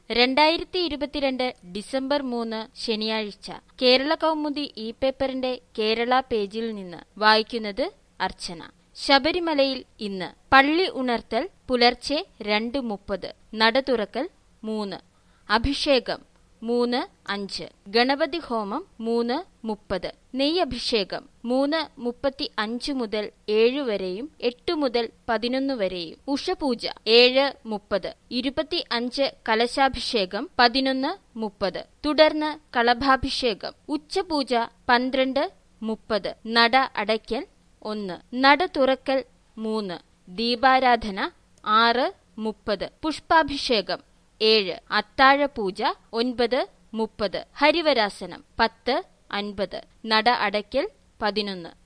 രണ്ടായിരത്തി ഇരുപത്തിരണ്ട് ഡിസംബർ മൂന്ന് ശനിയാഴ്ച കേരള കൗമുദി ഇ പേപ്പറിന്റെ കേരള പേജിൽ നിന്ന് വായിക്കുന്നത് അർച്ചന ശബരിമലയിൽ ഇന്ന് പള്ളി ഉണർത്തൽ പുലർച്ചെ രണ്ട് മുപ്പത് നട തുറക്കൽ മൂന്ന് അഭിഷേകം മൂന്ന് അഞ്ച് ഗണപതി ഹോമം മൂന്ന് മുപ്പത് നെയ്യഭിഷേകം മൂന്ന് മുപ്പത്തി അഞ്ച് മുതൽ ഏഴ് വരെയും എട്ട് മുതൽ പതിനൊന്ന് വരെയും ഉഷപൂജ ഏഴ് മുപ്പത് ഇരുപത്തി അഞ്ച് കലശാഭിഷേകം പതിനൊന്ന് മുപ്പത് തുടർന്ന് കളഭാഭിഷേകം ഉച്ചപൂജ പന്ത്രണ്ട് മുപ്പത് നട അടയ്ക്കൽ ഒന്ന് നട തുറക്കൽ മൂന്ന് ദീപാരാധന ആറ് മുപ്പത് പുഷ്പാഭിഷേകം ഏഴ് അത്താഴപൂജ ഒൻപത് മുപ്പത് ഹരിവരാസനം പത്ത് അൻപത് നട അടയ്ക്കൽ പതിനൊന്ന്